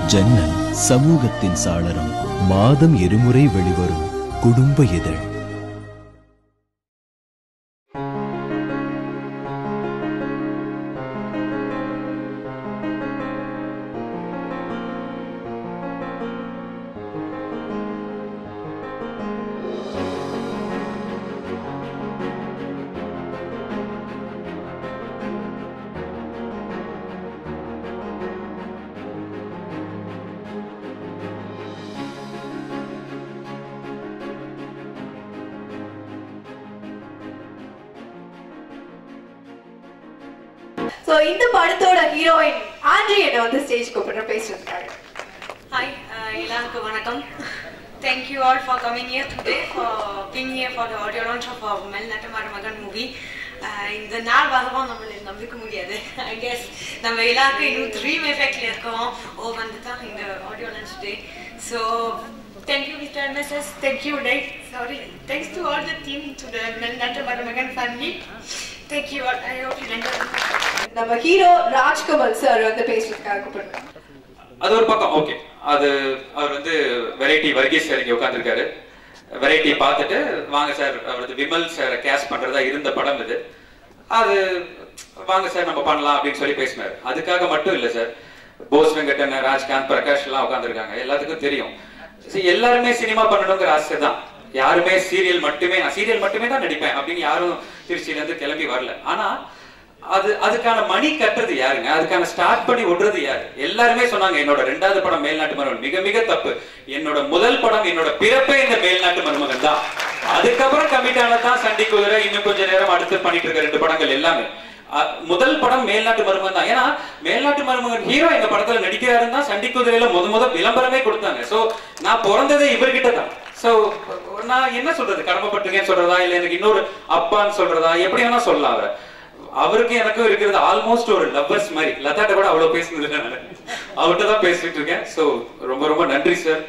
ஜன்னல் சமூகத்தின் சாளரம் மாதம் இருமுறை வெளிவரும் குடும்ப இதழ் சோ இந்த படத்தோட ஹீரோயின் ஆண்ட்ரி என்ன வந்து ஸ்டேஜ் கூப்பிடுற பேசுறதுக்காக Hi, uh, எல்லாருக்கும் வணக்கம் Thank you all for coming here today, for being here for the audio launch of our மெல்நாட்டு மருமகன் movie. Uh, இந்த நாள் வரவும் நம்மள நம்பிக்க முடியாது ஐ கெஸ் நம்ம எல்லாருக்கும் இன்னும் ட்ரீம் எஃபெக்ட்ல இருக்கோம் ஓ வந்து தான் இந்த audio launch day so thank you mister MSS thank you right sorry thanks to all the team to the Melnattu Marumagan family thank you all I hope you நம்ம ஹீரோ ராஜ்கமல் சார் வந்து பேசுறதுக்காக கூப்பிடுறோம் அது ஒரு பக்கம் ஓகே அது அவர் வந்து வெரைட்டி வர்கீஸ் சார் இங்க உட்காந்துருக்காரு வெரைட்டி பார்த்துட்டு வாங்க சார் அவரது விமல் சார் கேஸ் பண்றதா இருந்த படம் இது அது வாங்க சார் நம்ம பண்ணலாம் அப்படின்னு சொல்லி பேசினார் அதுக்காக மட்டும் இல்ல சார் போஸ் வெங்கடன் ராஜ்காந்த் பிரகாஷ் எல்லாம் உட்காந்துருக்காங்க எல்லாத்துக்கும் தெரியும் See, எல்லாருமே சினிமா பண்ணணுங்கிற ஆசை தான் யாருமே சீரியல் மட்டுமே நான் சீரியல் மட்டுமே தான் நடிப்பேன் அப்படின்னு யாரும் திருச்சியில இருந்து கிளம்பி வரல ஆனா அது அதுக்கான மணி கட்டுறது யாருங்க அதுக்கான ஸ்டார்ட் பண்ணி விடுறது யாரு எல்லாருமே சொன்னாங்க என்னோட ரெண்டாவது படம் மேல்நாட்டு மருமகன் மிக மிக தப்பு என்னோட முதல் படம் என்னோட பிறப்பே இந்த மேல்நாட்டு மருமகன் தான் அதுக்கப்புறம் கமிட் ஆனதான் சண்டி குதிரை இன்னும் கொஞ்ச நேரம் அடுத்து பண்ணிட்டு இருக்க ரெண்டு படங்கள் எல்லாமே அ- முதல் படம் மேல்நாட்டு மருமகன் தான் ஏன்னா மேல்நாட்டு மருமகன் ஹீரோ இந்த படத்துல நடிக்கிறாருன்னு தான் சண்டி குதிரையில முத முத விளம்பரமே கொடுத்தாங்க சோ நான் பிறந்ததே இவர்கிட்ட தான் சோ நான் என்ன சொல்றது கடமைப்பட்டிருக்கேன்னு சொல்றதா இல்ல எனக்கு இன்னொரு அப்பான்னு சொல்றதா எப்படி வேணா சொல்லலாம் அவரை அவருக்கு எனக்கும் இருக்கிறது ஆல்மோஸ்ட் ஒரு லவ்வர்ஸ் மாதிரி லதாட்ட கூட அவ்வளவு பேசுனது இல்லை நான் அவர்கிட்ட தான் பேசிட்டு இருக்கேன் சோ ரொம்ப ரொம்ப நன்றி சார்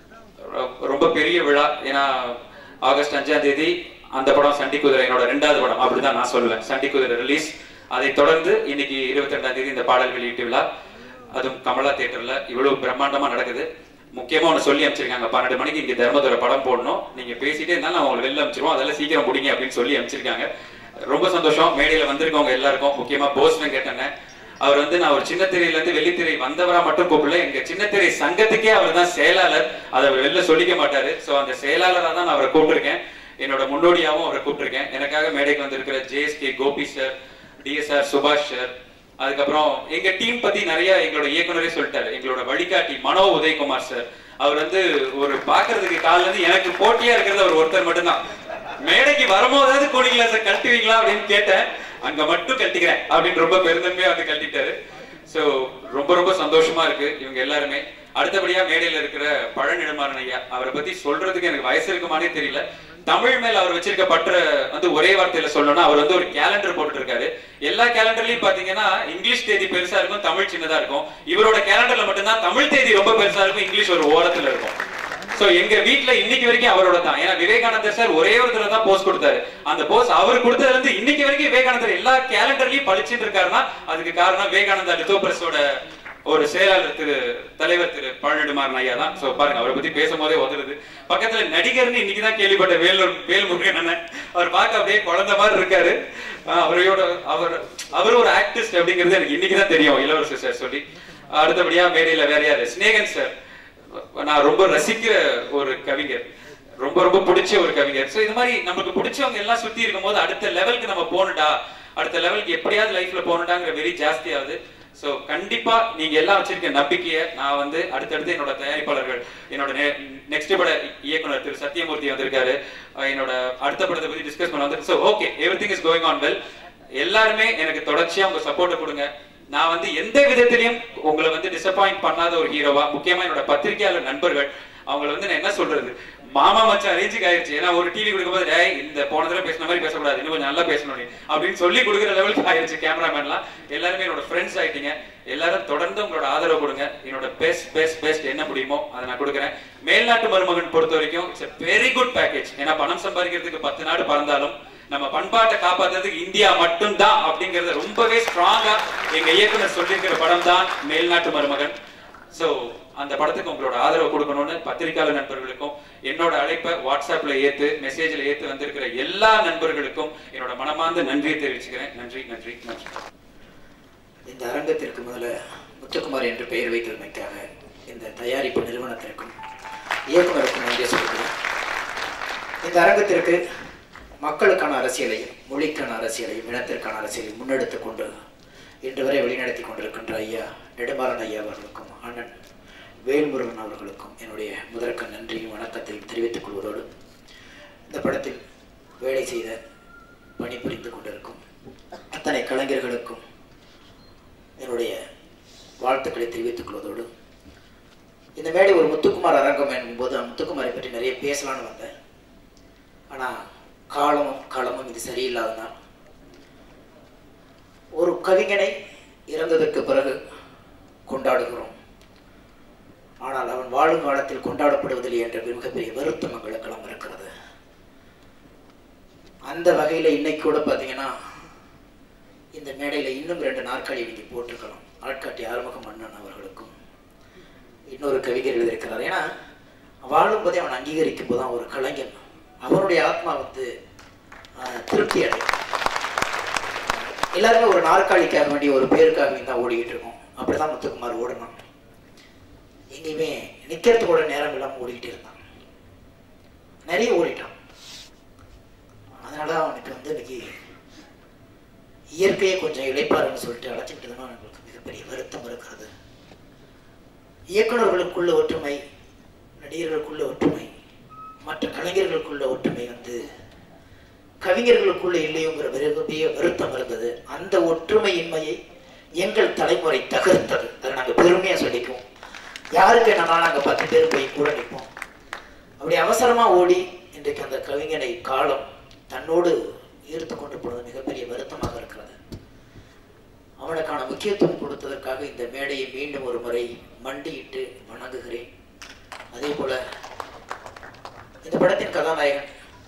ரொம்ப பெரிய விழா ஏன்னா ஆகஸ்ட் அஞ்சாம் தேதி அந்த படம் சண்டி குதிரை என்னோட ரெண்டாவது படம் அப்படிதான் நான் சொல்லுவேன் சண்டி குதிரை ரிலீஸ் அதை தொடர்ந்து இன்னைக்கு இருபத்தி ரெண்டாம் தேதி இந்த பாடல் வெளியீட்டு விழா அதுவும் கமலா தியேட்டர்ல இவ்வளவு பிரம்மாண்டமா நடக்குது முக்கியமா ஒன்று சொல்லி அமைச்சிருக்காங்க பன்னெண்டு மணிக்கு இங்க தர்மதுரை படம் போடணும் நீங்க பேசிட்டே இருந்தாலும் நான் உங்களை வெளில அமைச்சிருவோம் அதெல்லாம் சீக்கிரம் முடிங்க அப்படின்னு சொல்லி அமைச்சிருக்காங்க ரொம்ப சந்தோஷம் மேடையில வந்திருக்கவங்க எல்லாருக்கும் முக்கியமா போஸ் வெங்கட்டன அவர் வந்து நான் ஒரு சின்ன திரையில இருந்து வெள்ளித்திரை வந்தவரா மட்டும் கூப்பிடல எங்க சின்ன திரை சங்கத்துக்கே அவர் தான் செயலாளர் அதை அவர் வெளில சொல்லிக்க மாட்டாரு சோ அந்த செயலாளரா தான் நான் அவரை கூப்பிட்டிருக்கேன் என்னோட முன்னோடியாவும் அவரை கூப்பிட்டிருக்கேன் எனக்காக மேடைக்கு வந்திருக்கிற JSK Gopi sir DSR Subash sir அதுக்கப்புறம் எங்க டீம் பத்தி நிறைய எங்களோட இயக்குனரே சொல்லிட்டாரு எங்களோட வழிகாட்டி மனோ உதயகுமார் சார் அவர் வந்து ஒரு பாக்குறதுக்கு கால்ல இருந்து எனக்கு போட்டியா இருக்கிறது அவர் ஒருத்தர் மட்டும்தான் மேடைக்கு வரும்போதாவது கூலிங் கிளாஸை கழட்டுவீங்களா அப்படின்னு கேட்டேன் அங்க மட்டும் கழட்டிக்கிறேன் அப்படின்னு ரொம்ப பெருந்தன்மையா வந்து கழட்டிட்டாரு சோ ரொம்ப ரொம்ப சந்தோஷமா இருக்கு இவங்க எல்லாருமே அடுத்தபடியா மேடையில இருக்கிற பழநிலமாறன் ஐயா அவரை பத்தி சொல்றதுக்கு எனக்கு வயசு இருக்குமானே தெரியல தமிழ் மேல அவர் வச்சிருக்க பற்ற வந்து ஒரே வார்த்தையில சொல்லணும்னா அவர் வந்து ஒரு கேலண்டர் போட்டுட்டு இருக்காரு எல்லா கேலண்டர்லயும் பாத்தீங்கன்னா இங்கிலீஷ் தேதி பெருசா இருக்கும் தமிழ் சின்னதா இருக்கும் இவரோட கேலண்டர்ல மட்டும்தான் தமிழ் தேதி ரொம்ப பெருசா இருக்கும் இங்கிலீஷ் ஒரு ஓரத்துல இருக்கும் சோ எங்க வீட்ல இன்னைக்கு வரைக்கும் அவரோட தான் ஏன்னா விவேகானந்தர் சார் ஒரே ஒரு தடவை தான் போஸ்ட் கொடுத்தாரு அந்த போஸ்ட் அவர் கொடுத்ததுல இருந்து இன்னைக்கு வரைக்கும் விவேகானந்தர் எல்லா கேலண்டர்லயும் பளிச்சுட்டு இருக்காருன்னா அதுக்கு காரணம் விவேகானந்தா லித்தோபிரஸோட ஒரு செயலாளர் திரு தலைவர் திரு பழனிடுமாறன் ஐயா தான் சோ பாருங்க அவரை பத்தி பேசும்போதே உதறுது பக்கத்துல நடிகர்னு இன்னைக்கு தான் கேள்விப்பட்ட வேலூர் வேல்முருகன் அண்ணன் அவர் பார்க்க அப்படியே குழந்தை மாதிரி இருக்காரு ஆஹ் அவரையோட அவர் அவர் ஒரு ஆக்டிஸ்ட் அப்படிங்கிறது எனக்கு இன்னைக்கு தான் தெரியும் இளவரசர் சார் சொல்லி அடுத்தபடியா மேடையில வேற யாரு ஸ்னேகன் சார் நான் ரொம்ப ரசிக்கிற ஒரு கவிஞர் ரொம்ப ரொம்ப பிடிச்ச ஒரு கவிஞர் சோ இது மாதிரி நமக்கு பிடிச்சவங்க எல்லாம் சுத்தி இருக்கும்போது அடுத்த லெவலுக்கு நம்ம போகணும்டா அடுத்த லெவலுக்கு எப்படியாவது லைஃப்ல போகணும்டாங்கிற வெறி ஜாஸ்தி ஆகுது சோ கண்டிப்பா நீங்க எல்லாம் வச்சிருக்க நம்பிக்கையை நான் வந்து அடுத்தடுத்து என்னோட தயாரிப்பாளர்கள் என்னோட நெக்ஸ்ட் பட இயக்குனர் திரு சத்யமூர்த்தி வந்திருக்காரு அஹ் என்னோட அடுத்த படத்தை பத்தி டிஸ்கஸ் பண்ண வந்து so okay everything is going on well எல்லாருமே எனக்கு தொடர்ச்சியா உங்க சப்போர்ட்டை கொடுங்க நான் வந்து எந்த விதத்திலையும் உங்களை வந்து டிசப்பாயிண்ட் பண்ணாத ஒரு ஹீரோவா முக்கியமா என்னோட பத்திரிகையாளர் நண்பர்கள் அவங்கள வந்து நான் என்ன சொல்றது மாமா மச்சான் ரேஞ்சுக்கு ஆயிடுச்சு ஏன்னா ஒரு டிவி கொடுக்கும்போது டேய் இந்த போன தடவை பேசின மாதிரி பேசக்கூடாது இன்னும் கொஞ்சம் நல்லா பேசணும் நீ அப்படின்னு சொல்லி கொடுக்குற லெவலுக்கு ஆயிடுச்சு கேமராமேன்லாம் எல்லாருமே என்னோட ஃப்ரெண்ட்ஸ் ஆயிட்டீங்க எல்லாரும் தொடர்ந்து உங்களோட ஆதரவு கொடுங்க என்னோட பெஸ்ட் பெஸ்ட் பெஸ்ட் என்ன முடியுமோ அதை நான் கொடுக்குறேன் மேல்நாட்டு மருமகன் பொறுத்த வரைக்கும் இட்ஸ் வெரி குட் பேக்கேஜ் ஏன்னா பணம் சம்பாதிக்கிறதுக்கு பத்து நாடு பறந்தாலும் நம்ம பண்பாட்டை காப்பாத்துறதுக்கு இந்தியா மட்டும்தான் அப்படிங்கறத ரொம்பவே ஸ்ட்ராங்கா எங்க இயக்குனர் சொல்லியிருக்கிற படம் தான் மேல்நாட்டு மருமகன் சோ அந்த படத்துக்கு உங்களோட ஆதரவு கொடுக்கணும்னு பத்திரிகையாளர் நண்பர்களுக்கும் என்னோட அழைப்பை வாட்ஸ்அப்ல ஏத்து மெசேஜ்ல ஏத்து வந்திருக்கிற எல்லா நண்பர்களுக்கும் என்னோட மனமார்ந்த நன்றியை தெரிவிச்சுக்கிறேன் நன்றி நன்றி நன்றி இந்த அரங்கத்திற்கு முதல்ல முத்துக்குமார் என்று பெயர் வைத்தமைக்காக இந்த தயாரிப்பு நிறுவனத்திற்கும் இயக்குனருக்கும் நன்றி சொல்கிறேன் இந்த அரங்கத்திற்கு மக்களுக்கான அரசியலையும் மொழிக்கான அரசியலையும் இனத்திற்கான அரசியலையும் முன்னெடுத்து கொண்டு இன்று வரை வழிநடத்தி கொண்டிருக்கின்ற ஐயா நெடுமாறன் ஐயா அவர்களுக்கும் அண்ணன் வேல்முருகன் அவர்களுக்கும் என்னுடைய முதற்க நன்றியும் வணக்கத்தையும் தெரிவித்துக் கொள்வதோடு இந்த படத்தில் வேலை செய்த பணிபுரிந்து கொண்டிருக்கும் அத்தனை கலைஞர்களுக்கும் என்னுடைய வாழ்த்துக்களை தெரிவித்துக் கொள்வதோடு இந்த மேடை ஒரு முத்துக்குமார் அரங்கம் என்போது நான் முத்துக்குமாரை பற்றி நிறைய பேசலாம்னு வந்தேன் ஆனால் காலமும் களமும் இது சரியில்லாதனால் ஒரு கவிஞனை இறந்ததற்கு பிறகு கொண்டாடுகிறோம் ஆனால் அவன் வாழும் காலத்தில் கொண்டாடப்படுவதில்லை என்ற மிகப்பெரிய வருத்தம் எங்களுக்கெல்லாம் இருக்கிறது அந்த வகையில் இன்னைக்கு கூட பார்த்தீங்கன்னா இந்த மேடையில் இன்னும் ரெண்டு நாற்காலி இன்னைக்கு போட்டிருக்கலாம் ஆட்காட்டி ஆறுமுகம் அண்ணன் அவர்களுக்கும் இன்னொரு கவிஞர் எழுதியிருக்கிறார் ஏன்னா வாழும்போதே அவன் அங்கீகரிக்கும் போது தான் ஒரு கலைஞன் அவனுடைய ஆத்மா வந்து ஆஹ், திருப்தி அடையும் எல்லாருமே ஒரு நாற்காலிக்காக வேண்டிய ஒரு பேருக்காக தான் ஓடிக்கிட்டு இருக்கோம் அப்படிதான் முத்துக்குமார் ஓடணும் எங்கேயுமே நிக்கிறது கூட நேரம் இல்லாமல் ஓடிக்கிட்டே இருந்தான் நிறைய ஓடிட்டான் அதனால அவனுக்கு வந்து இன்னைக்கு இயற்கையை கொஞ்சம் இழைப்பாருன்னு சொல்லிட்டு அழைச்சிக்கிட்டு எனக்கு மிகப்பெரிய வருத்தம் இருக்கிறது இயக்குனர்களுக்குள்ள ஒற்றுமை நடிகர்களுக்குள்ள ஒற்றுமை மற்ற கலைஞர்களுக்குள்ள ஒற்றுமை வந்து கவிஞர்களுக்குள்ள இல்லையோங்கிற மிகப்பெரிய வருத்தம் இருந்தது அந்த ஒற்றுமையின்மையை எங்கள் தலைமுறை தகர்த்தது அதை நாங்கள் பெருமையா சொல்லிக்குவோம் யாருக்கு என்னன்னா நாங்கள் பத்து பேர் போய் கூட நிற்போம் அப்படி அவசரமா ஓடி இன்றைக்கு அந்த கவிஞனை காலம் தன்னோடு ஈர்த்து கொண்டு போனது மிகப்பெரிய வருத்தமாக இருக்கிறது அவனுக்கான முக்கியத்துவம் கொடுத்ததற்காக இந்த மேடையை மீண்டும் ஒரு முறை மண்டியிட்டு வணங்குகிறேன் அதே போல இந்த படத்தின் கதாநாயகன்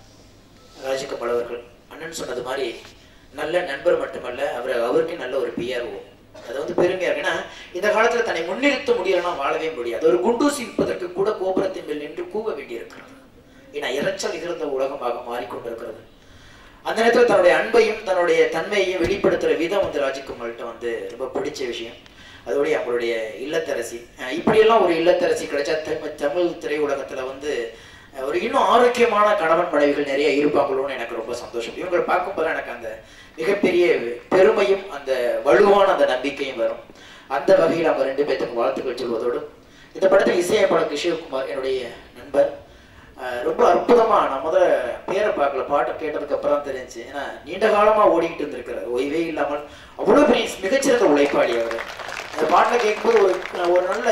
ராஜகமல் அவர்கள் அண்ணன் சொன்னது மாதிரி நல்ல நண்பர் மட்டுமல்ல அவர் அவருக்கு நல்ல ஒரு பிஆர்ஓ அது வந்து பெருமையா இருக்கு ஏன்னா இந்த காலத்துல தன்னை முன்னிறுத்த முடியலன்னா வாழவே முடியாது ஒரு குண்டூசி விற்பதற்கு கூட கோபுரத்தின் மேல் நின்று கூவ வேண்டியிருக்கிறது ஏன்னா இரைச்சல் இருந்த உலகமாக மாறிக்கொண்டிருக்கிறது அந்த நேரத்தில் தன்னுடைய அன்பையும் தன்னுடைய தன்மையையும் வெளிப்படுத்துற விதம் வந்து ராஜ்குமார்கிட்ட வந்து ரொம்ப பிடிச்ச விஷயம் அதோடைய அவங்களுடைய இல்லத்தரசி அஹ் இப்படியெல்லாம் ஒரு இல்லத்தரசி கிடைச்சா தமிழ் தமிழ் திரையுலகத்துல வந்து அஹ் ஒரு இன்னும் ஆரோக்கியமான கணவன் மனைவிகள் நிறைய இருப்பாங்களோன்னு எனக்கு ரொம்ப சந்தோஷம் இவங்களை பார்க்கும்போது எனக்கு அந்த மிகப்பெரிய பெருமையும் அந்த வலுவான அந்த நம்பிக்கையும் வரும் அந்த வகையில் அவங்க ரெண்டு பேர்த்துக்கும் வாழ்த்துக்கள் சொல்வதோடு இந்த படத்தில் இசையமைப்பாளர் கிஷோர்குமார் என்னுடைய நண்பர் அஹ் ரொம்ப அற்புதமா நான் முத பேரை பார்க்கல பாட்டை கேட்டதுக்கு அப்புறம் தான் தெரிஞ்சு ஏன்னா நீண்ட காலமா ஓடிக்கிட்டு இருந்திருக்கிறார் ஓய்வே இல்லாமல் அவ்வளவு பெரிய மிகச்சிறந்த உழைப்பாளி அவர் அந்த பாட்டை கேட்கும்போது ஒரு ஒரு நல்ல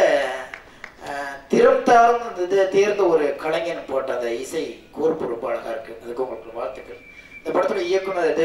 அஹ், திறம் தார்ந்த அந்த இது தேர்ந்த ஒரு கலைஞன் போட்ட அந்த இசை கோர்ப்பு ரொம்ப அழகா இருக்கு அதுக்கு உங்களுக்கு வாழ்த்துக்கள் இந்த படத்தோட இயக்குனர் இது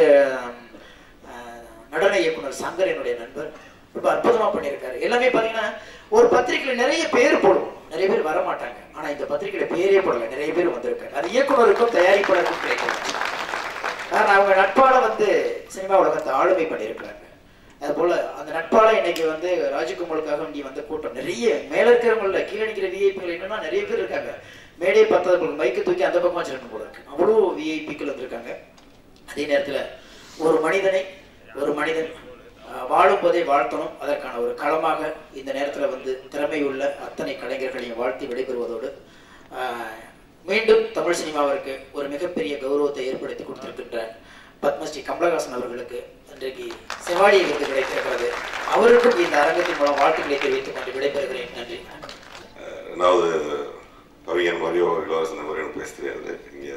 அஹ், நடன இயக்குனர் சங்கர் என்னுடைய நண்பர் ரொம்ப அற்புதமா பண்ணியிருக்காரு எல்லாமே பாத்தீங்கன்னா ஒரு பத்திரிக்கையில நிறைய பேர் போடுவோம் நிறைய பேர் வர மாட்டாங்க ஆனா இந்த பத்திரிக்கையில பேரே போடல நிறைய பேர் வந்திருக்காங்க அது இயக்குனருக்கும் தயாரிப்பாளருக்கும் கிடைக்கும் காரணம் அவங்க நட்பால வந்து சினிமா உலகத்தை ஆளுமை பண்ணியிருக்கிறாங்க அது போல அந்த நட்பால இன்னைக்கு வந்து ராஜகுமாருக்காக வேண்டி வந்த கூட்டம் நிறைய மேல இருக்கிறவங்கள கீழே நிற்கிற விஐபிகள் என்னன்னா நிறைய பேர் இருக்காங்க மேடையை பார்த்தவங்களுக்கு மைக்கு தூக்கி அந்த பக்கம் வச்சிருக்கணும் போல இருக்கு அவ்வளோ விஐபிக்கள் வந்திருக்காங்க அதே நேரத்துல ஒரு மனிதனை ஒரு மனிதன் அஹ், வாழும் போதே வாழ்த்தணும் அதற்கான ஒரு களமாக இந்த நேரத்துல வந்து திறமையுள்ள அத்தனை கலைஞர்களையும் வாழ்த்தி விடைபெறுவதோடு அஹ், மீண்டும் தமிழ் சினிமாவிற்கு ஒரு மிகப்பெரிய கௌரவத்தை ஏற்படுத்தி கொடுத்திருக்கின்ற பத்மஸ்ரீ கமலஹாசன் அவர்களுக்கு இன்றைக்கு செவாடி விருது கிடைத்திருக்கிறது அவருக்கும் இந்த அரங்கத்தின் மூலம் வாழ்த்துக்களை தெரிவித்துக் கொண்டு விடைபெறுகிறேன் நன்றி ரெண்டாவது கவிஞர் மாதிரியோ இளவரசன் மாதிரியோ எனக்கு பேச தெரியாது இங்கே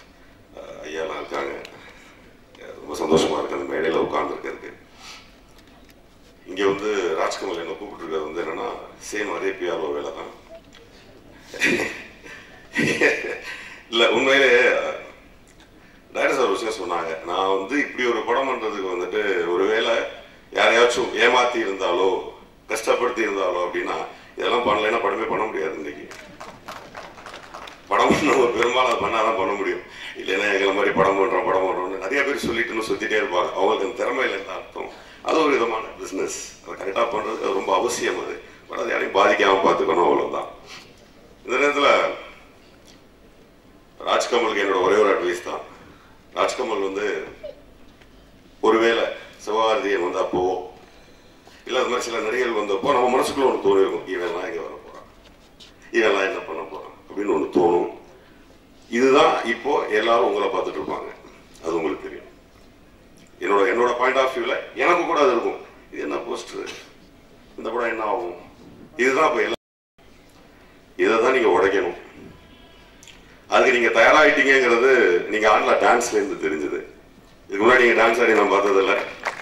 ஐயாலாம் இருக்காங்க அஹ் ரொம்ப சந்தோஷமா இருக்கு அந்த மேடையில் உட்காந்துருக்கிறதுக்கு இங்கே வந்து ராஜ்கமல் என்னை கூப்பிட்டுருக்கிறது வந்து என்னன்னா சேம் அதே பிஆர்ஓ வேலை தான் இல்லை உண்மையிலே டைரக்டர் சார் ஒரு விஷயம் சொன்னாங்க நான் வந்து இப்படி ஒரு படம் பண்றதுக்கு வந்துட்டு ஒருவேளை யாரையாச்சும் ஏமாத்தி இருந்தாலோ கஷ்டப்படுத்தி இருந்தாலோ அப்படின்னா இதெல்லாம் பண்ணலைன்னா படமே பண்ண முடியாது இன்னைக்கு படம் பண்ண ஒரு பெரும்பாலும் அதை பண்ணாதான் பண்ண முடியும் இல்லைன்னா எங்களை மாதிரி படம் பண்றோம் படம் பண்றோம்னு நிறைய பேர் சொல்லிட்டு இன்னும் சுத்திட்டே இருப்பாங்க அவங்களுக்கு அந்த திறமை இல்லைன்னு அர்த்தம் அது ஒரு விதமான பிஸ்னஸ் அதை கரெக்டாக பண்றது அது ரொம்ப அவசியம் அது பட் அது யாரையும் பாதிக்காம பார்த்துக்கணும் அவ்வளவுதான் இந்த நேரத்துல ராஜ்கமலுக்கு என்னோட ஒரே ஒரு அட்வைஸ் தான் ராஜ்கமல் வந்து ஒருவேளை சிவகார்த்திகேயன் வந்து அப்போ இல்ல அது மாதிரி சில நடிகர்கள் வந்தப்போ நம்ம மனசுக்குள்ள ஒன்று தோணி இருக்கும் இவன்லாம் இங்க வர போறான் இவன்லாம் என்ன பண்ண போறான் அப்படின்னு ஒன்று தோணும் இதுதான் இப்போ எல்லாரும் உங்களை பார்த்துட்டு இருப்பாங்க அது உங்களுக்கு தெரியும் என்னோட என்னோட பாயிண்ட் ஆஃப் வியூல எனக்கு கூட அது இருக்கும் இது என்ன போஸ்டர் இந்த படம் என்ன ஆகும் இதுதான் இப்போ எல்லாம் இதை தான் நீங்க உடைக்கணும் அதுக்கு நீங்க தயாராயிட்டீங்கிறது நீங்க ஆடல டான்ஸ்ல இருந்து தெரிஞ்சது இதுக்கு முன்னாடி நீங்க டான்ஸ் ஆடி நான் பார்த்ததில்ல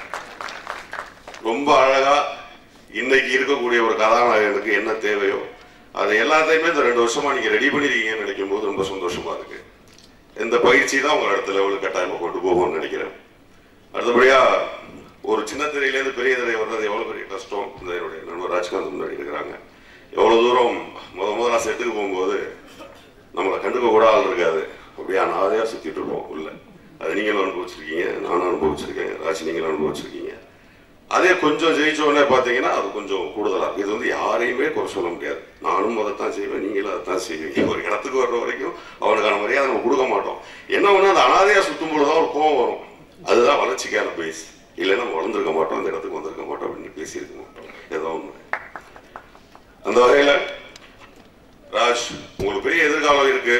ரொம்ப அழகா இன்னைக்கு இருக்கக்கூடிய ஒரு கதாநாயகனுக்கு என்ன தேவையோ அதை எல்லாத்தையுமே இந்த ரெண்டு வருஷமா நீங்க ரெடி பண்ணிருக்கீங்கன்னு நினைக்கும் போது ரொம்ப சந்தோஷமா இருக்கு இந்த பயிற்சி தான் உங்களை அடுத்த லெவலுக்கு கட்டாயமா கொண்டு போகும்னு நினைக்கிறேன் அடுத்தபடியா ஒரு சின்ன திரையிலேருந்து பெரிய திரை வர்றது எவ்வளவு பெரிய கஷ்டம் இந்த என்னுடைய நண்பர் ராஜ்காந்த் முன்னாடி இருக்கிறாங்க எவ்வளவு தூரம் முத முதல்ல செட்டுக்கு போகும்போது நம்மளை கண்டுக்க கூட ஆள் இருக்காது அப்படியே அனாதையா சுத்திட்டு இருப்போம் உள்ள அது நீங்களும் அனுபவிச்சிருக்கீங்க நானும் அனுபவிச்சிருக்கேன் ராஜ் நீங்களும் அனுபவிச்சிருக்கீங்க அதே கொஞ்சம் ஜெயிச்ச உடனே பார்த்தீங்கன்னா அது கொஞ்சம் கூடுதலா இருக்கு. இது வந்து யாரையுமே குறை சொல்ல முடியாது நானும் அதைத்தான் செய்வேன் நீங்களும் அதைத்தான் செய்வீங்க ஒரு இடத்துக்கு வர்ற வரைக்கும் அவனுக்கான மரியாதை நம்ம கொடுக்க மாட்டோம் என்ன ஒண்ணு அந்த அனாதையா சுத்தும் பொழுதுதான் ஒரு கோவம் வரும் அதுதான் வளர்ச்சிக்கான பேஸ் இல்லைன்னா நம்ம வளர்ந்துருக்க மாட்டோம் அந்த இடத்துக்கு வந்திருக்க மாட்டோம் அப்படின்னு பேசியிருக்க மாட்டோம் ஏதோ ஒண்ணு அந்த வகையில ராஜ் உங்களுக்கு பெரிய எதிர்காலம் இருக்கு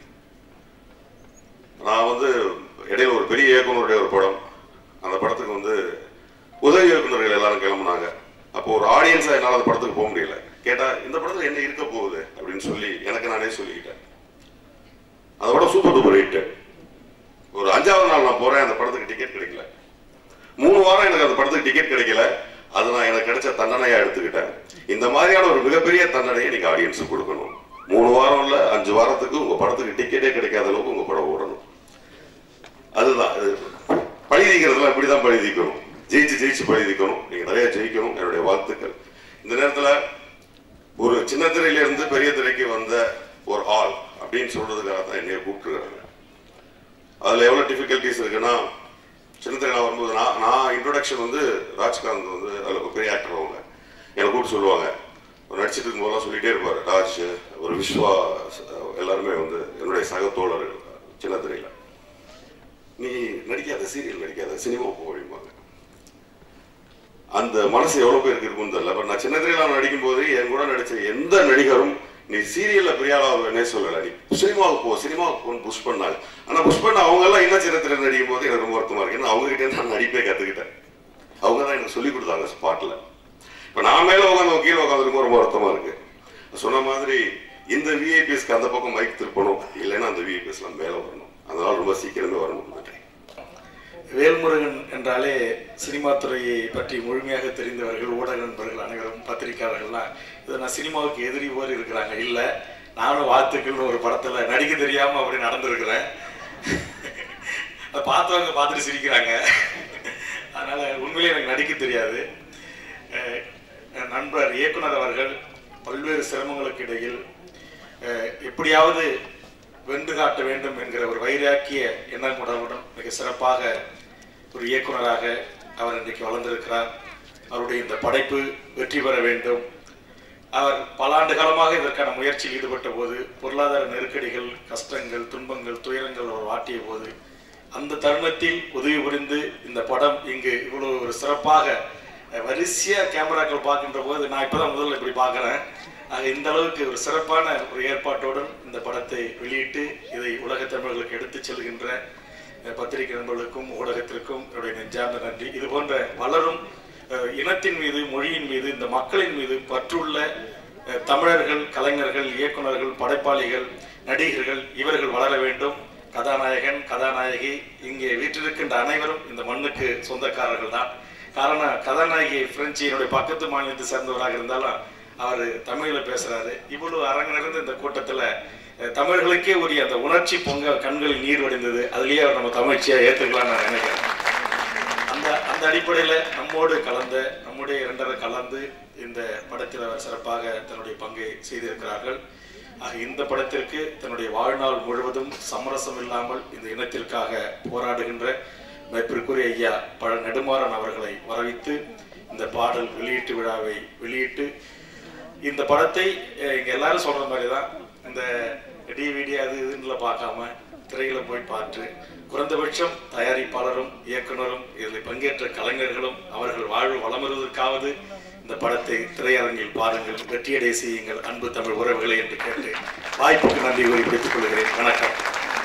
நான் வந்து இடையில ஒரு பெரிய இயக்குனருடைய ஒரு படம் அந்த படத்துக்கு வந்து உதவி இயக்குனர்கள் எல்லாரும் கிளம்புனாங்க அப்போ ஒரு ஆடியன்ஸா என்னால அந்த படத்துக்கு போக முடியல கேட்டா இந்த படத்துல என்ன இருக்க போகுது அப்படின்னு சொல்லி எனக்கு நானே சொல்லிக்கிட்டேன் அந்த படம் சூப்பர் டூப்பர் ஹிட் ஒரு அஞ்சாவது நாள் நான் போறேன் அந்த படத்துக்கு டிக்கெட் கிடைக்கல மூணு வாரம் எனக்கு அந்த படத்துக்கு டிக்கெட் கிடைக்கல அது நான் எனக்கு கிடைச்ச தண்டனையா எடுத்துக்கிட்டேன் இந்த மாதிரியான ஒரு மிகப்பெரிய தண்டனையை நீங்க ஆடியன்ஸுக்கு கொடுக்கணும் மூணு வாரம் இல்ல அஞ்சு வாரத்துக்கு உங்க படத்துக்கு டிக்கெட்டே கிடைக்காத அளவுக்கு உங்க படம் ஓடணும் அதுதான் இது பழிதிக்கிறதுல இப்படிதான் பழிதிக்கணும் ஜெயிச்சு ஜெயிச்சு பழிதிக்கணும் நீங்க நிறைய ஜெயிக்கணும் என்னுடைய வாழ்த்துக்கள் இந்த நேரத்துல ஒரு சின்ன திரையில இருந்து பெரிய திரைக்கு வந்த ஒரு ஆள் அப்படின்னு சொல்றதுக்காக தான் என்னைய கூப்பிட்டுருக்காங்க அதுல எவ்வளவு டிஃபிகல்டிஸ் இருக்குன்னா சின்ன திரையில வரும்போது நான் நான் இன்ட்ரோடக்ஷன் வந்து ராஜ்காந்த் வந்து அதுல ஒரு பெரிய ஆக்டர் அவங்க என்னை கூப்பிட்டு சொல்லுவாங்க அவர் நடிச்சிட்டு இருக்கும்போதெல்லாம் சொல்லிட்டே இருப்பாரு ராஜ் ஒரு விஸ்வா எல்லாருமே வந்து என்னுடைய சக தோழர்கள் சின்ன திரையில நீ நடிக்காத சீரியல் நடிக்காத சினிமா போ அப்படிம்பாங்க அந்த மனசு எவ்வளவு பேருக்கு இருக்கும்னு தெரியல பட் நான் சின்ன திரையில நடிக்கும் போது என் கூட நடிச்ச எந்த நடிகரும் நீ சீரியல்ல பெரிய ஆளா வருவேனே சொல்லல நீ சினிமாவுக்கு போ சினிமாவுக்கு போன்னு புஷ் பண்ணாங்க ஆனா புஷ் பண்ண அவங்க எல்லாம் என்ன சின்ன திரை நடிக்கும் போது எனக்கு ரொம்ப வருத்தமா இருக்கு ஏன்னா அவங்க கிட்ட இருந்து நான் நடிப்பே கத்துக்கிட்டேன் அவங்க தான் எனக்கு சொல்லி கொடுத்தாங்க ஸ்பாட்ல இப்ப நான் மேல உட்காந்து கீழே உட்காந்துருக்கும் ரொம்ப வருத்தமா இருக்கு சொன்ன மாதிரி இந்த விஐபிஎஸ்க்கு அந்த பக்கம் மைக் திருப்பணும் இல்லைன்னா அந்த விஐபிஎஸ்லாம் மேல வரணும் அதனால ரொம்ப சீக்கிரமே வரணும் நன்றி வேல்முருகன் என்றாலே சினிமா துறையை பற்றி முழுமையாக தெரிந்தவர்கள் ஊடக நண்பர்கள் அனைவரும் பத்திரிகையாளர்கள்லாம் இது நான் சினிமாவுக்கு எதிரி போல் இருக்கிறாங்க இல்லை நானும் வாழ்த்துக்கள்னு ஒரு படத்துல நடிக்க தெரியாம அப்படி நடந்திருக்கிறேன் அதை பார்த்தவங்க பார்த்துட்டு சிரிக்கிறாங்க அதனால உண்மையிலே எனக்கு நடிக்க தெரியாது அஹ் என் நண்பர் இயக்குனர் அவர்கள் பல்வேறு சிரமங்களுக்கு இடையில் அஹ் எப்படியாவது வென்று காட்ட வேண்டும் என்கிற ஒரு வைராக்கிய எண்ணமுடனுடன் மிக சிறப்பாக ஒரு இயக்குனராக அவர் இன்றைக்கு வளர்ந்திருக்கிறார் அவருடைய இந்த படைப்பு வெற்றி பெற வேண்டும் அவர் பல ஆண்டு காலமாக இதற்கான முயற்சியில் ஈடுபட்ட போது பொருளாதார நெருக்கடிகள் கஷ்டங்கள் துன்பங்கள் துயரங்கள் அவர் வாட்டிய போது அந்த தருணத்தில் உதவி புரிந்து இந்த படம் இங்கு இவ்வளவு ஒரு சிறப்பாக அஹ், வரிசையா கேமராக்கள் பார்க்கின்ற போது நான் இப்பதான் முதல்ல இப்படி பார்க்கிறேன் ஆக இந்த அளவுக்கு ஒரு சிறப்பான ஒரு ஏற்பாட்டோடும் இந்த படத்தை வெளியிட்டு இதை உலக தமிழர்களுக்கு எடுத்துச் செல்கின்ற அஹ், பத்திரிகை நண்பர்களுக்கும் ஊடகத்திற்கும் என்னுடைய நெஞ்சார்ந்த நன்றி இது போன்ற வளரும் அஹ், இனத்தின் மீது மொழியின் மீது இந்த மக்களின் மீது பற்றுள்ள அஹ், தமிழர்கள் கலைஞர்கள் இயக்குனர்கள் படைப்பாளிகள் நடிகர்கள் இவர்கள் வளர வேண்டும் கதாநாயகன் கதாநாயகி இங்கே வீற்றிருக்கின்ற அனைவரும் இந்த மண்ணுக்கு சொந்தக்காரர்கள் தான் காரணம் கதாநாயகி பிரெஞ்சு என்னுடைய பக்கத்து மாநிலத்தை சேர்ந்தவராக இருந்தாலும் அவர் தமிழ்ல பேசுறாரு இவ்வளவு அரங்கு நிறைந்த இந்த கூட்டத்துல அஹ், தமிழர்களுக்கே உரிய அந்த உணர்ச்சி பொங்க கண்களில் நீர் வடிந்தது அதுலயே அவர் நம்ம தமிழ்ச்சியா ஏத்துக்கலாம் நான் நினைக்கிறேன் அந்த அந்த அடிப்படையில நம்மோடு கலந்த நம்முடைய இரண்டரை கலந்து இந்த படத்தில் அவர் சிறப்பாக தன்னுடைய பங்கை செய்திருக்கிறார்கள் ஆக இந்த படத்திற்கு தன்னுடைய வாழ்நாள் முழுவதும் சமரசம் இல்லாமல் இந்த இனத்திற்காக போராடுகின்ற மதிப்பிற்குரிய ஐயா பழ நெடுமாறன் அவர்களை வரவித்து இந்த பாடல் வெளியீட்டு விழாவை வெளியிட்டு இந்த படத்தை அஹ், இங்க எல்லாரும் சொல்ற மாதிரி தான் இந்த டிவிடி அது இதுன்னு பார்க்காம திரையில போய் பார்த்து குறைந்தபட்சம் தயாரிப்பாளரும் இயக்குனரும் இதில் பங்கேற்ற கலைஞர்களும் அவர்கள் வாழ்வு வளமுறுவதற்காவது இந்த படத்தை திரையரங்கில் பாருங்கள் வெற்றியடைய செய்யுங்கள் அன்பு தமிழ் உறவுகளை என்று கேட்டு வாய்ப்புக்கு நன்றி கூறி வைத்துக் கொள்கிறேன் வணக்கம்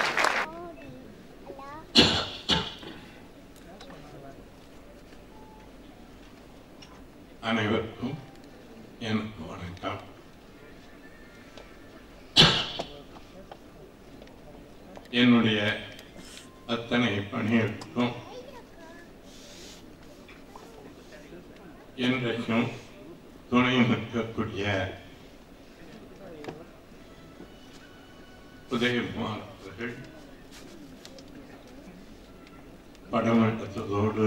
அனைவருக்கும் எனக்கு வணக்கம் என்னுடைய அத்தனை பணிகளுக்கும் என்றைக்கும் துணை நிற்கக்கூடிய உதயகுமார் அவர்கள் படம் எடுத்ததோடு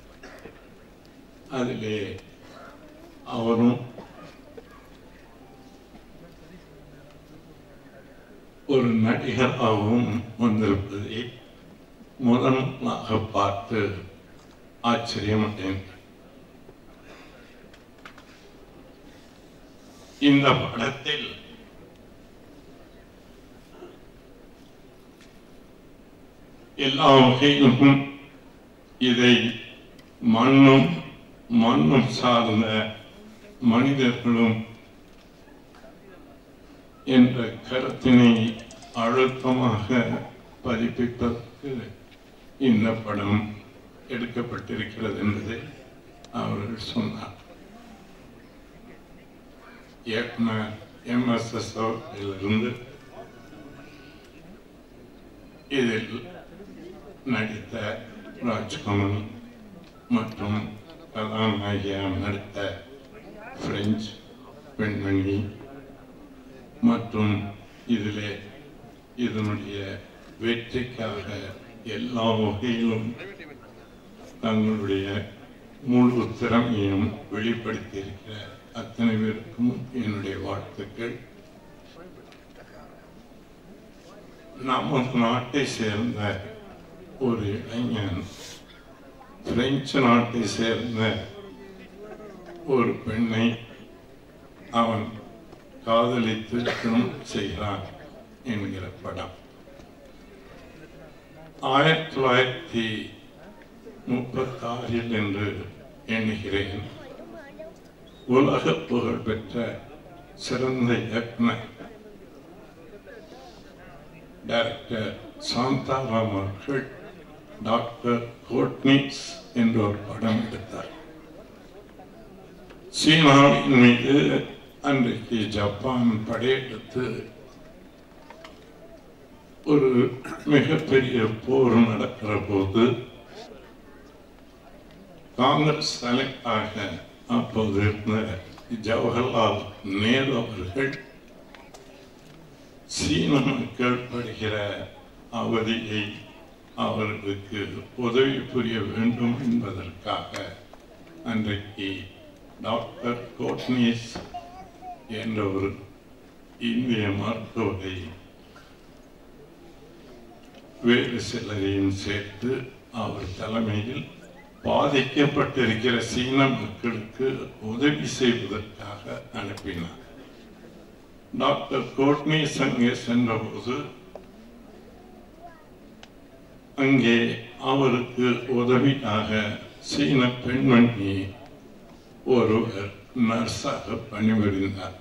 அதிலே அவரும் ஒரு நடிகராகவும் வந்திருப்பதை முதலாக பார்த்து ஆச்சரியமடைந்தேன் இந்த படத்தில் எல்லா வகையிலும் இதை மண்ணும் மண்ணும் சார்ந்த மனிதர்களும் என்ற கருத்தினை அழுத்தமாக பதிப்பிப்பதற்கு இந்த படம் எடுக்கப்பட்டிருக்கிறது என்பதை அவர்கள் சொன்னார் இயக்குனர் எம்எஸ்எஸ் இருந்து இதில் நடித்த ராஜ்கமல் மற்றும் கதாநாயகியாக நடித்த பிரெஞ்சு பெண்மணி மற்றும் இதிலே இதனுடைய வெற்றிக்காக எல்லா வகையிலும் தங்களுடைய முழு திறமையும் வெளிப்படுத்தியிருக்கிற அத்தனை பேருக்கும் என்னுடைய வாழ்த்துக்கள் நமது நாட்டை சேர்ந்த ஒரு இளைஞன் பிரெஞ்சு நாட்டை சேர்ந்த ஒரு பெண்ணை அவன் காதலித்து திருமணம் செய்கிறான் என்கிற படம் ஆயிரத்தி தொள்ளாயிரத்தி முப்பத்தாறில் என்று எண்ணுகிறேன் உலக புகழ் பெற்ற சிறந்த இயக்குனர் டைரக்டர் சாந்தாராம் அவர்கள் டாக்டர் கோட்னிக்ஸ் என்ற ஒரு படம் எடுத்தார் சீனாவின் மீது அன்றைக்கு ஜப்பான் படையெடுத்து ஒரு மிகப்பெரிய போர் நடக்கிற போது காங்கிரஸ் தலைவராக அப்போது இருந்த ஜவஹர்லால் நேரு அவர்கள் சீன மக்கள் படுகிற அவதியை அவர்களுக்கு உதவி புரிய வேண்டும் என்பதற்காக அன்றைக்கு டாக்டர் கோட்னீஸ் என்ற ஒரு இந்திய மருத்துவரை வேறு சிலரையும் சேர்த்து அவர் தலைமையில் பாதிக்கப்பட்டிருக்கிற சீன மக்களுக்கு உதவி செய்வதற்காக அனுப்பினார் டாக்டர் கோட்னீஸ் அங்கே சென்றபோது அங்கே அவருக்கு உதவியாக சீன பெண்மணி ஒருவர் நர்ஸாக பணிபுரிந்தார்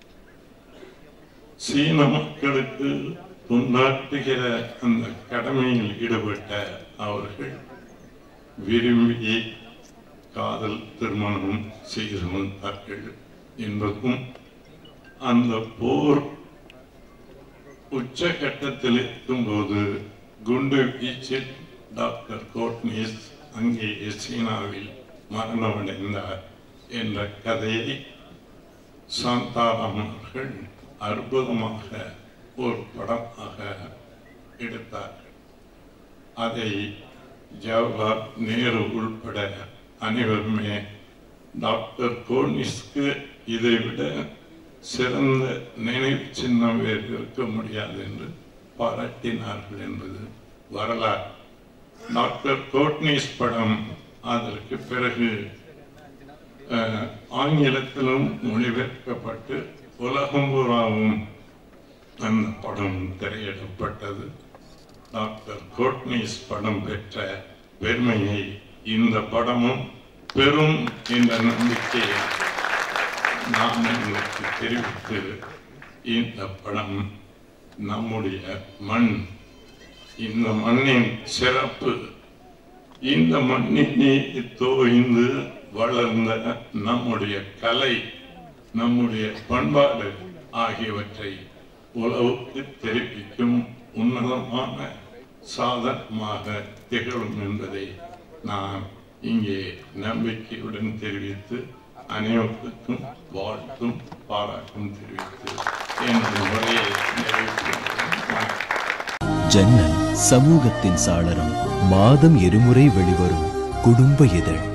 சீன மக்களுக்கு தொண்டாற்றுகிற அந்த கடமையில் ஈடுபட்ட அவர்கள் விரும்பி காதல் திருமணம் செய்து கொண்டார்கள் என்பதும் அந்த போர் உச்சகட்டத்தில் இருக்கும்போது குண்டு வீச்சில் டாக்டர் கோட்னீஸ் அங்கே சீனாவில் மரணமடைந்தார் என்ற கதையை சாந்தாராம் அவர்கள் அற்புதமாக ஒரு படமாக எடுத்தார்கள் அதை ஜவஹர்லால் நேரு உள்பட அனைவருமே டாக்டர் கோனிஸ்க்கு இதை விட சிறந்த நினைவு சின்னம் வேறு இருக்க முடியாது என்று பாராட்டினார்கள் என்பது வரலாறு டாக்டர் கோட்னிஸ் படம் அதற்கு பிறகு அஹ், ஆங்கிலத்திலும் மொழிபெயர்க்கப்பட்டு உலகம் பூராவும் அந்த படம் திரையிடப்பட்டது டாக்டர் கோட்னிஸ் படம் பெற்ற பெருமையை இந்த படமும் பெரும் என்ற நம்பிக்கையை நான் உங்களுக்கு தெரிவித்து இந்த படம் நம்முடைய மண் இந்த மண்ணின் சிறப்பு இந்த மண்ணினே தோய்ந்து வளர்ந்த நம்முடைய கலை நம்முடைய பண்பாடு ஆகியவற்றை உலகுக்கு தெரிவிக்கும் உன்னதமான சாதனமாக திகழும் என்பதை நான் இங்கே நம்பிக்கையுடன் தெரிவித்து அனைவருக்கும் வாழ்த்தும் பாராட்டும் தெரிவித்து எனது உரையை நிறைவு செய்கிறேன். ஜன்னல் சமூகத்தின் சாளரம் மாதம் இருமுறை வெளிவரும் குடும்ப இதழ்